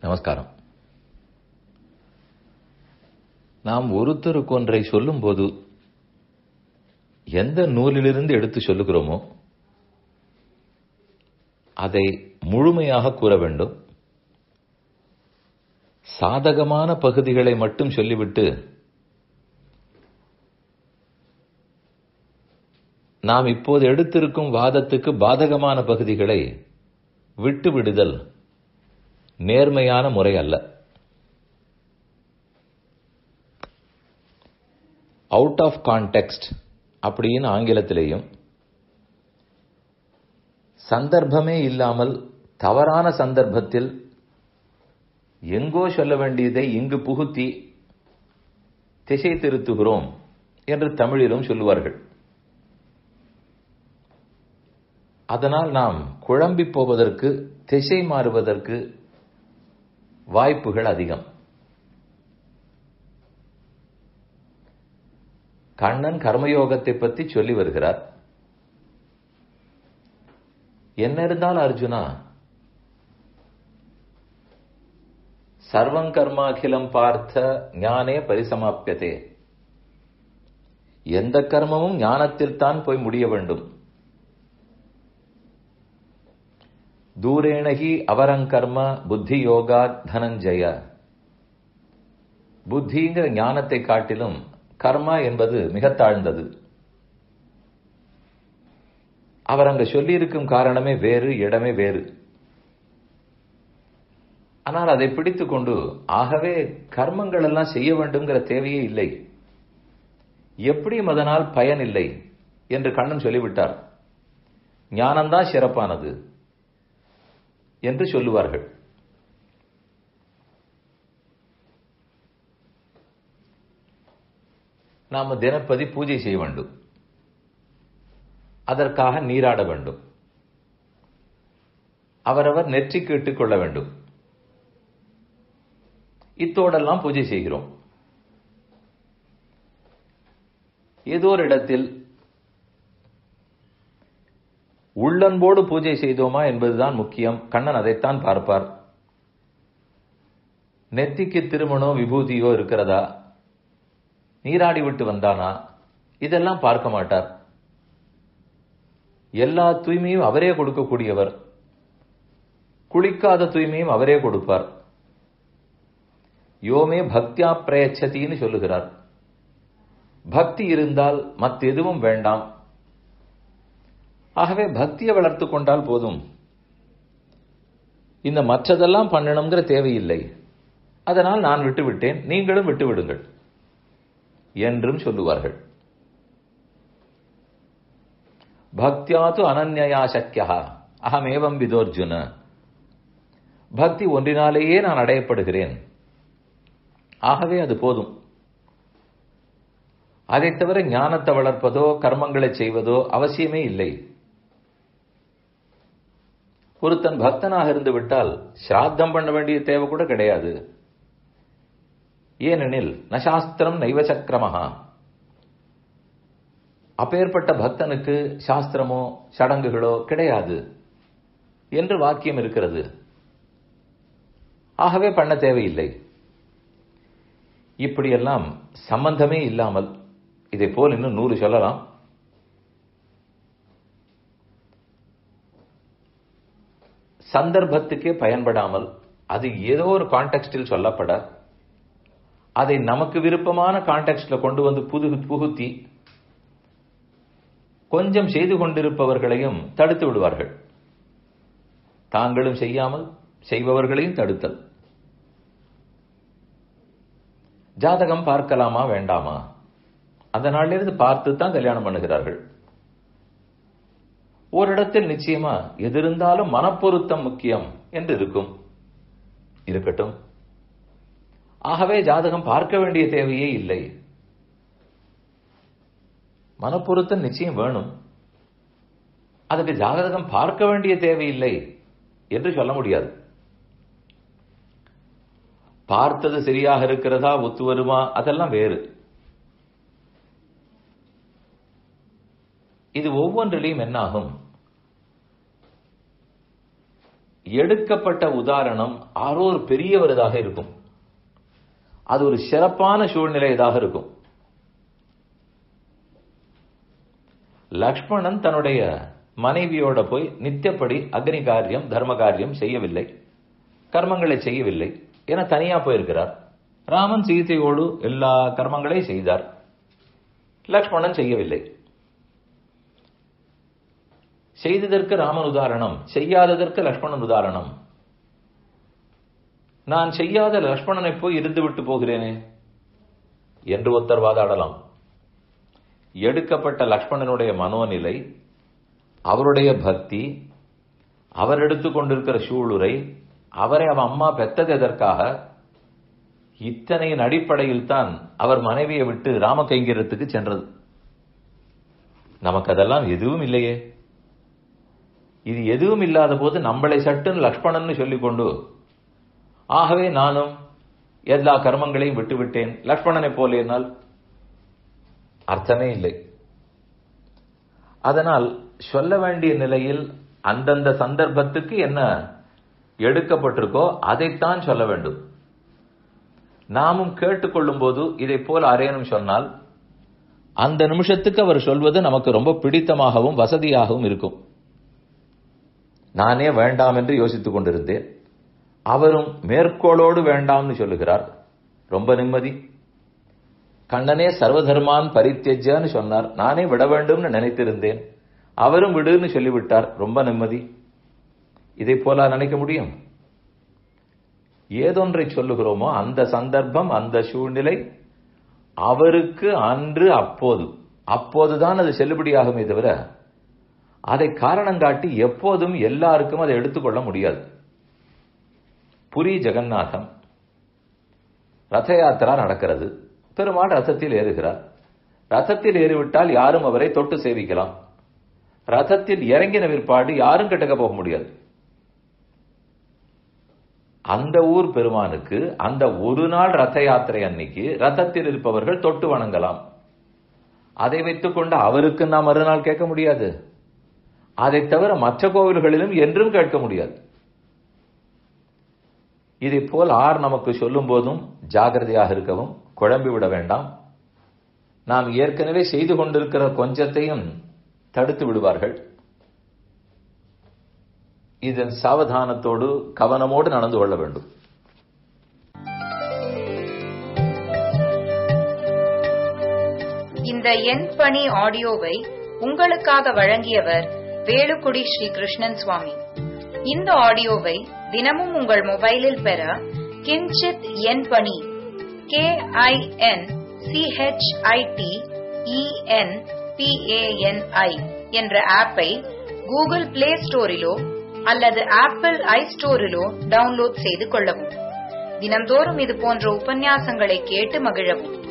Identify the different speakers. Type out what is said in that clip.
Speaker 1: நமஸ்காரம் நாம் ஒருத்தருக்கு ஒன்றை சொல்லும்போது எந்த நூலிலிருந்து எடுத்து சொல்லுகிறோமோ அதை முழுமையாக கூற வேண்டும் சாதகமான பகுதிகளை மட்டும் சொல்லிவிட்டு நாம் இப்போது எடுத்திருக்கும் வாதத்துக்கு பாதகமான பகுதிகளை விட்டு விடுதல் நேர்மையான முறை அல்ல அவுட் ஆஃப் கான்டெக்ஸ்ட் அப்படின்னு ஆங்கிலத்திலேயும் சந்தர்ப்பமே இல்லாமல் தவறான சந்தர்ப்பத்தில் எங்கோ சொல்ல வேண்டியதை இங்கு புகுத்தி திசை திருத்துகிறோம் என்று தமிழிலும் சொல்லுவார்கள் அதனால் நாம் குழம்பி போவதற்கு திசை மாறுவதற்கு வாய்ப்புகள் அதிகம் கண்ணன் கர்மயோகத்தை பற்றி சொல்லி வருகிறார் என்ன இருந்தால் அர்ஜுனா சர்வம் கர்மாகிலம் பார்த்த ஞானே பரிசமாப்பியதே எந்த கர்மமும் ஞானத்தில் தான் போய் முடிய வேண்டும் தூரேணகி அவரங்கர்ம புத்தி யோகா தனஞ்சய புத்திங்கிற ஞானத்தை காட்டிலும் கர்மா என்பது மிக தாழ்ந்தது அவர் அங்க சொல்லியிருக்கும் காரணமே வேறு இடமே வேறு ஆனால் அதை பிடித்துக் கொண்டு ஆகவே கர்மங்கள் எல்லாம் செய்ய வேண்டும்ங்கிற தேவையே இல்லை எப்படியும் அதனால் பயன் இல்லை என்று கண்ணன் சொல்லிவிட்டார் ஞானம்தான் சிறப்பானது என்று சொல்லுவார்கள் நாம் தினப்பதி பூஜை செய்ய வேண்டும் அதற்காக நீராட வேண்டும் அவரவர் நெற்றிக்கு இட்டுக் கொள்ள வேண்டும் இத்தோடெல்லாம் பூஜை செய்கிறோம் ஏதோ ஒரு இடத்தில் உள்ளன்போடு பூஜை செய்தோமா என்பதுதான் முக்கியம் கண்ணன் அதைத்தான் பார்ப்பார் நெத்திக்கு திருமணோ விபூதியோ இருக்கிறதா நீராடி விட்டு வந்தானா இதெல்லாம் பார்க்க மாட்டார் எல்லா தூய்மையும் அவரே கொடுக்கக்கூடியவர் குளிக்காத தூய்மையும் அவரே கொடுப்பார் யோமே பக்தியா பிரயச்சதின்னு சொல்லுகிறார் பக்தி இருந்தால் மற்ற எதுவும் வேண்டாம் ஆகவே பக்தியை வளர்த்து கொண்டால் போதும் இந்த மற்றதெல்லாம் பண்ணணுங்கிற தேவையில்லை அதனால் நான் விட்டு விட்டேன் நீங்களும் விட்டு விடுங்கள் என்றும் சொல்லுவார்கள் பக்தியாது அனன்யா சக்கியா அகமேவம் விதோர்ஜுன பக்தி ஒன்றினாலேயே நான் அடையப்படுகிறேன் ஆகவே அது போதும் அதைத் தவிர ஞானத்தை வளர்ப்பதோ கர்மங்களை செய்வதோ அவசியமே இல்லை ஒருத்தன் பக்தனாக இருந்து விட்டால் சிராத்தம் பண்ண வேண்டிய தேவை கூட கிடையாது ஏனெனில் நசாஸ்திரம் நைவ சக்கரமஹா அப்பேற்பட்ட பக்தனுக்கு சாஸ்திரமோ சடங்குகளோ கிடையாது என்று வாக்கியம் இருக்கிறது ஆகவே பண்ண தேவையில்லை இப்படியெல்லாம் சம்பந்தமே இல்லாமல் இதை போல் இன்னும் நூறு சொல்லலாம் சந்தர்ப்பத்துக்கே பயன்படாமல் அது ஏதோ ஒரு கான்டெக்ஸ்டில் சொல்லப்பட அதை நமக்கு விருப்பமான கான்டெக்ட்ல கொண்டு வந்து புது புகுத்தி கொஞ்சம் செய்து கொண்டிருப்பவர்களையும் தடுத்து விடுவார்கள் தாங்களும் செய்யாமல் செய்பவர்களையும் தடுத்தல் ஜாதகம் பார்க்கலாமா வேண்டாமா அந்த நாளிலிருந்து பார்த்து தான் கல்யாணம் பண்ணுகிறார்கள் ஓரிடத்தில் நிச்சயமா எதிர்ந்தாலும் மனப்பொருத்தம் முக்கியம் என்று இருக்கும் இருக்கட்டும் ஆகவே ஜாதகம் பார்க்க வேண்டிய தேவையே இல்லை மனப்பொருத்தம் நிச்சயம் வேணும் அதுக்கு ஜாதகம் பார்க்க வேண்டிய தேவையில்லை என்று சொல்ல முடியாது பார்த்தது சரியாக இருக்கிறதா ஒத்து வருமா அதெல்லாம் வேறு இது ஒவ்வொன்றிலையும் என்னாகும் எடுக்கப்பட்ட உதாரணம் ஆரோ ஒரு பெரியவரதாக இருக்கும் அது ஒரு சிறப்பான சூழ்நிலையதாக இருக்கும் லக்ஷ்மணன் தன்னுடைய மனைவியோட போய் நித்தியப்படி அக்னி காரியம் தர்ம காரியம் செய்யவில்லை கர்மங்களை செய்யவில்லை என தனியா போயிருக்கிறார் ராமன் சீதையோடு எல்லா கர்மங்களையும் செய்தார் லக்ஷ்மணன் செய்யவில்லை செய்ததற்கு ராமன் உதாரணம் செய்யாததற்கு லக்ஷ்மணன் உதாரணம் நான் செய்யாத லக்ஷ்மணனை போய் இருந்து விட்டு போகிறேனே என்று ஒருத்தர் வாதாடலாம் எடுக்கப்பட்ட லக்ஷ்மணனுடைய மனோநிலை அவருடைய பக்தி அவர் எடுத்துக்கொண்டிருக்கிற சூளுரை அவரை அவன் அம்மா பெத்தது எதற்காக இத்தனையின் அடிப்படையில் தான் அவர் மனைவியை விட்டு ராம கைங்கரத்துக்கு சென்றது நமக்கு அதெல்லாம் எதுவும் இல்லையே இது எதுவும் இல்லாத போது நம்மளை சட்டுன்னு லக்ஷ்மணன் சொல்லிக்கொண்டு ஆகவே நானும் எல்லா கர்மங்களையும் விட்டுவிட்டேன் லக்ஷ்மணனை போலேனால் அர்த்தமே இல்லை அதனால் சொல்ல வேண்டிய நிலையில் அந்தந்த சந்தர்ப்பத்துக்கு என்ன எடுக்கப்பட்டிருக்கோ அதைத்தான் சொல்ல வேண்டும் நாமும் கேட்டுக்கொள்ளும் போது இதை போல அரேனும் சொன்னால் அந்த நிமிஷத்துக்கு அவர் சொல்வது நமக்கு ரொம்ப பிடித்தமாகவும் வசதியாகவும் இருக்கும் நானே வேண்டாம் என்று யோசித்துக் கொண்டிருந்தேன் அவரும் மேற்கோளோடு வேண்டாம்னு சொல்லுகிறார் ரொம்ப நிம்மதி கண்ணனே சர்வதர்மான் பரித்தியஜன்னு சொன்னார் நானே விட வேண்டும்னு நினைத்திருந்தேன் அவரும் விடுன்னு சொல்லிவிட்டார் ரொம்ப நிம்மதி இதை போல நினைக்க முடியும் ஏதொன்றை சொல்லுகிறோமோ அந்த சந்தர்ப்பம் அந்த சூழ்நிலை அவருக்கு அன்று அப்போது அப்போதுதான் அது செல்லுபடியாகுமே தவிர அதை காரணம் காட்டி எப்போதும் எல்லாருக்கும் அதை எடுத்துக்கொள்ள முடியாது புரி ஜெகநாதம் ரத யாத்திரா நடக்கிறது பெருமாள் ரதத்தில் ஏறுகிறார் ரதத்தில் ஏறிவிட்டால் யாரும் அவரை தொட்டு சேவிக்கலாம் ரதத்தில் இறங்கின விற்பாடு யாரும் கிட்டக்க போக முடியாது அந்த ஊர் பெருமானுக்கு அந்த ஒரு நாள் ரத யாத்திரை அன்னைக்கு ரதத்தில் இருப்பவர்கள் தொட்டு வணங்கலாம் அதை வைத்துக் கொண்டு அவருக்கு நாம் மறுநாள் கேட்க முடியாது அதை தவிர மற்ற கோவில்களிலும் என்றும் கேட்க முடியாது இதை போல் ஆர் நமக்கு சொல்லும் போதும் ஜாகிரதையாக இருக்கவும் குழம்பி விட வேண்டாம் நாம் ஏற்கனவே செய்து கொண்டிருக்கிற கொஞ்சத்தையும் தடுத்து விடுவார்கள் இதன் சாவதானத்தோடு கவனமோடு நடந்து கொள்ள வேண்டும்
Speaker 2: இந்த எண் பணி ஆடியோவை உங்களுக்காக வழங்கியவர் வேலுக்குடி ஸ்ரீ கிருஷ்ணன் சுவாமி இந்த ஆடியோவை தினமும் உங்கள் மொபைலில் பெற கிஞ்சித் எண் பணி கே ஐ என் சிஹெச்ஐடி இஎன் பிஏஎன்ஐ என்ற ஆப்பை கூகுள் பிளே ஸ்டோரிலோ அல்லது ஆப்பிள் ஐ ஸ்டோரிலோ டவுன்லோட் செய்து கொள்ளவும் தினந்தோறும் இது போன்ற உபன்யாசங்களை கேட்டு மகிழவும்